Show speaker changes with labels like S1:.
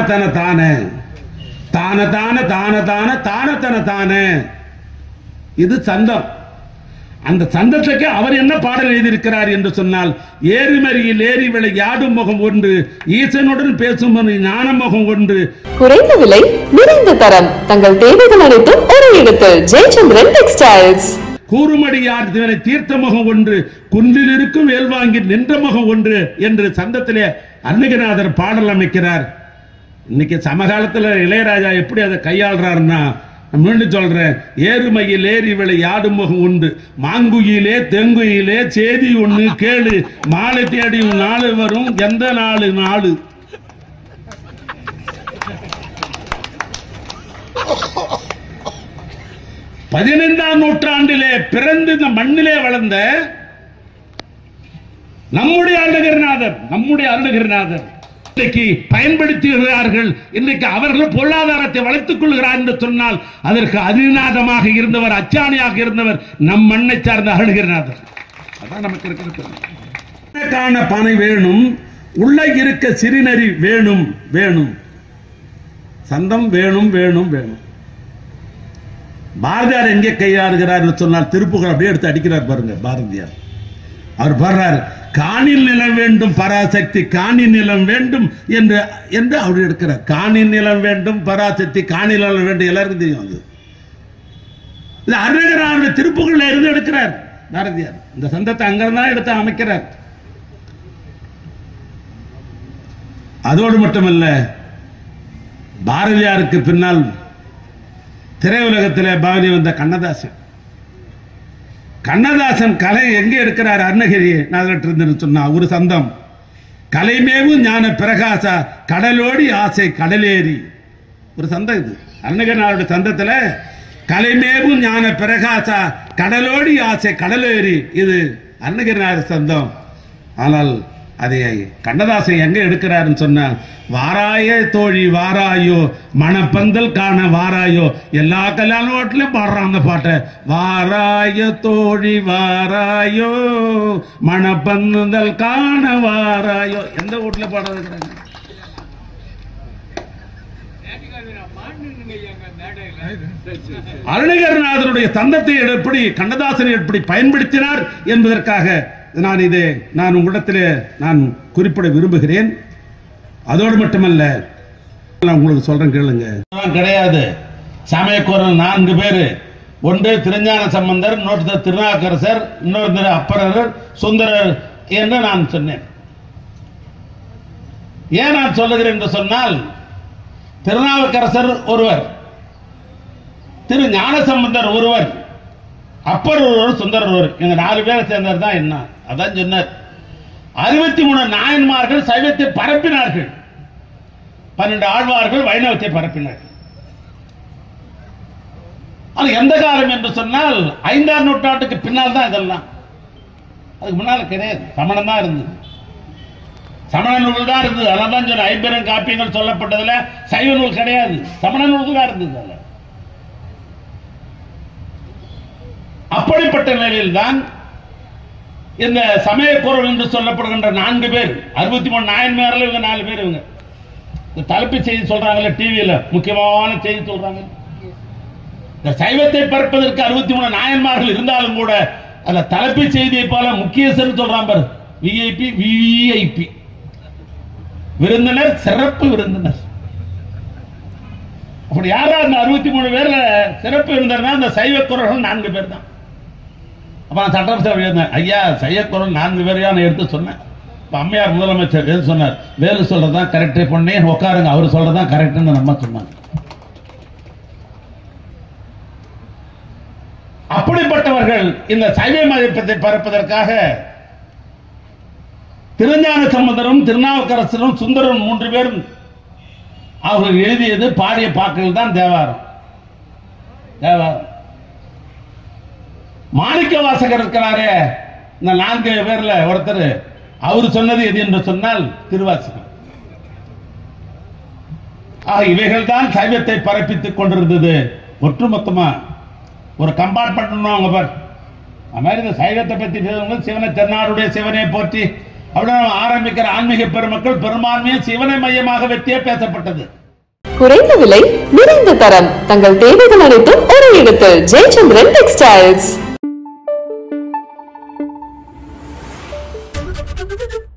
S1: தானத்தன தானே தான தான தான தான தானத்தன தானே இது சந்தம் அந்த சந்தத்துக்கு அவர் என்ன பாடல் எழுதியிருக்கிறார் என்று சொன்னால் ஏரிமறியில் ஏறி விளையாடும் முகம் ஒன்று ஈசனுடன் பேசும் ஒரு ஞான முகம் ஒன்று
S2: குறைந்த விலை நிறைந்த தரம் தங்கள் தேவைகள் அனைத்தும் ஒரே இடத்தில் ஜெயச்சந்திரன் டெக்ஸ்டைல்ஸ்
S1: கூறுமடியார் திவனை தீர்த்த முகம் ஒன்று குன்றில் இருக்கும் வேல்வாங்கி நின்ற முகம் ஒன்று என்று சந்தத்திலே அன்னிகநாதர் பாடல் அமைக்கிறார் இன்னைக்கு சமகாலத்துல இளையராஜா எப்படி அதை கையாளுறாருன்னா நான் மீண்டும் சொல்றேன் ஏறுமையில் ஏறி விளை ஆடும் முகம் உண்டு மாங்குயிலே தெங்குயிலே சேதி ஒண்ணு கேளு மாலை தேடியும் நாள் வரும் எந்த நாளு நாளு பதினைந்தாம் நூற்றாண்டிலே பிறந்து இந்த மண்ணிலே வளர்ந்த நம்முடைய அருணகிரிநாதர் நம்முடைய அருணகிரிநாதர் இன்றைக்கு பயன்படுத்துகிறார்கள் இன்றைக்கு அவர்கள் பொருளாதாரத்தை வளர்த்துக் கொள்கிறார் என்று சொன்னால் அதற்கு அதிநாதமாக இருந்தவர் அச்சாணியாக இருந்தவர் நம் மண்ணை சார்ந்த அருணகிரிநாதர் அதான் நமக்கு இருக்கிறது காண பானை வேணும் உள்ள இருக்க சிறுநரி வேணும் வேணும் சந்தம் வேணும் வேணும் வேணும் பாரதியார் எங்கே கையாளுகிறார் என்று சொன்னால் திருப்புகழ் அப்படியே எடுத்து அடிக்கிறார் பாருங்க பாரதியார் அவர் பாடுறார் காணில் நிலம் வேண்டும் பராசக்தி காணி நிலம் வேண்டும் என்று என்று அவர் எடுக்கிறார் காணி நிலம் வேண்டும் பராசக்தி காணி நிலம் வேண்டும் எல்லாருக்கும் தெரியும் அது இது அருணகிராருடைய திருப்புகள்ல இருந்து எடுக்கிறார் பாரதியார் இந்த சந்தத்தை அங்கிருந்தான் எடுத்து அமைக்கிறார் அதோடு மட்டுமல்ல பாரதியாருக்கு பின்னால் திரையுலகத்தில் பாரதி வந்த கண்ணதாசன் கண்ணதாசன் கலை எங்கே இருக்கிறார் அருணகிரி நாதற்றிருந்து சொன்னா ஒரு சந்தம் கலைமேவும் ஞான பிரகாசா கடலோடி ஆசை கடலேறி ஒரு சந்தம் இது அருணகிரிநாதருடைய சந்தத்துல கலைமேவும் ஞான பிரகாசா கடலோடி ஆசை கடலேறி இது அருணகிரிநாதர் சந்தம் ஆனால் அதை கண்ணதாசன் எங்க எடுக்கிறாருன்னு சொன்னா வாராய தோழி வாராயோ மணப்பந்தல் காண வாராயோ எல்லா கல்யாண வீட்லயும் பாடுறான் அந்த பாட்டை வாராய தோழி வாராயோ மணப்பந்தல் காண வாராயோ எந்த வீட்டுல பாடுறாங்க அருணகிரிநாதருடைய தந்தத்தை எப்படி கண்ணதாசன் எப்படி பயன்படுத்தினார் என்பதற்காக நான் இதை நான் உங்களிடத்தில் நான் குறிப்பிட விரும்புகிறேன் அதோடு மட்டுமல்ல நான் உங்களுக்கு சொல்றேன் கேளுங்க கிடையாது சமயக்கூறல் நான்கு பேர் ஒன்று திருஞான சம்பந்தர் இன்னொருத்தர் திருநாக்கரசர் இன்னொருத்தர் அப்பரர் சுந்தரர் என்று நான் சொன்னேன் ஏன் நான் சொல்லுகிறேன் என்று சொன்னால் திருநாவுக்கரசர் ஒருவர் திரு ஞானசம்பந்தர் ஒருவர் அப்பர் ஒருவர் சுந்தரர் ஒருவர் எங்க நாலு பேரை சேர்ந்தவர் தான் என்ன அதான் சொன்னார் அறுபத்தி மூணு நாயன்மார்கள் சைவத்தை பரப்பினார்கள் பன்னெண்டு ஆழ்வார்கள் வைணவத்தை பரப்பினார்கள் அது எந்த காலம் என்று சொன்னால் ஐந்தாம் நூற்றாண்டுக்கு பின்னால் தான் இதெல்லாம் அதுக்கு முன்னால் கிடையாது சமணம் தான் இருந்தது சமண நூல்கள் தான் இருந்தது அதான் தான் சொன்ன ஐம்பெரும் காப்பியங்கள் சொல்லப்பட்டதுல சைவ நூல் கிடையாது சமண நூல்கள் தான் இருந்தது அதுல அப்படிப்பட்ட நிலையில் தான் இந்த சமயக்குறள் என்று சொல்லப்படுகின்ற நான்கு பேர் அறுபத்தி மூணு நாயன்மாரில் இவங்க நாலு பேர் இவங்க இந்த தலைப்பு செய்தி சொல்றாங்கல்ல டிவியில முக்கியமான செய்தி சொல்றாங்க இந்த சைவத்தை பரப்பதற்கு அறுபத்தி மூணு நாயன்மார்கள் இருந்தாலும் கூட அந்த தலைப்பு செய்தியை போல முக்கியஸ்தர் சொல்றான் பாரு விஐபி விவிஐபி விருந்தினர் சிறப்பு விருந்தினர் அப்படி யாரா அந்த அறுபத்தி மூணு பேர்ல சிறப்பு விருந்தினர்னா அந்த சைவ குரல்கள் நான்கு பேர் தான் அப்ப நான் சட்டமன்ற இருந்தேன் ஐயா சைவ குரல் நான்கு பேரையா நான் எடுத்து சொன்னேன் இப்ப அம்மையார் முதலமைச்சர் எது சொன்னார் வேலு சொல்றதுதான் கரெக்டே பொண்ணே உட்காருங்க அவர் சொல்றதுதான் கரெக்ட்னு நம்ம சொன்னாங்க அப்படிப்பட்டவர்கள் இந்த சைவ மதிப்பத்தை பரப்பதற்காக திருஞான சம்பந்தரும் திருநாவுக்கரசரும் சுந்தரம் மூன்று பேரும் அவர்கள் எழுதியது பாடிய பாக்கள் தான் தேவாரம் தேவாரம் மாணிக்க வாசகர் இருக்கிறாரே இந்த நான்கு பேர்ல ஒருத்தர் அவர் சொன்னது எது என்று சொன்னால் திருவாசகம் ஆக இவைகள் தான் சைவத்தை பரப்பித்துக் கொண்டிருந்தது ஒட்டுமொத்தமா ஒரு கம்பார்ட்மெண்ட் அவங்க பார் அது மாதிரி இந்த சைவத்தை பத்தி பேசுறவங்க சிவனை தென்னாடுடைய சிவனை போற்றி அப்படின்னா ஆரம்பிக்கிற ஆன்மீக பெருமக்கள் பெரும்பான்மையும் சிவனை மையமாக வைத்தே பேசப்பட்டது
S2: குறைந்த விலை நிறைந்த தரம் தங்கள் தேவைகள் அனைத்தும் ஒரே இடத்தில் ஜெயச்சந்திரன் டெக்ஸ்டைல்ஸ்